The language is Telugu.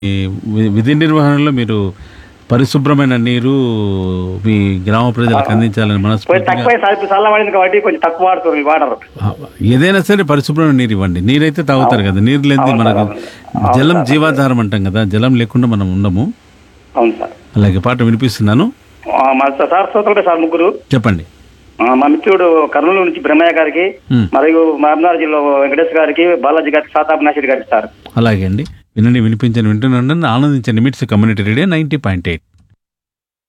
ఈ వి- విధి నిర్వహణలో మీరు పరిశుభ్రమైన నీరు మీ గ్రామ ప్రజలకు అందించాలని కొంచెం మనస్ఫూర్తిగా తక్కువ సార్ ఇప్పుడు చల్లబడింది కాబట్టి కొంచెం తక్కువ వాడుతారు ఈ వాటర్ ఏదైనా సరే పరిశుభ్రమైన నీరు ఇవ్వండి నీరైతే తాగుతారు కదా నీరు లేనిది మనకు జలం జీవాధారం అంటాం కదా జలం లేకుండా మనం ఉండము అవును సార్ అలాగే పాట వినిపిస్తున్నాను ఆ, మా సార్ శ్రోతలు సార్ ముగ్గురు చెప్పండి ఆ, మా మిత్రుడు కర్నూలు నుంచి బ్రహ్మయ్య గారికి మ్. మరియు మహబూబ్నగర్ జిల్లా వెంకటేష్ గారికి బాలాజీ గారికి సాతాబ్ నాసిర్ గారికి సార్ అలాగే అండి వినండి వినిపించండి వింటున్నాను ఆనందించండి MITS community radio ninety point eight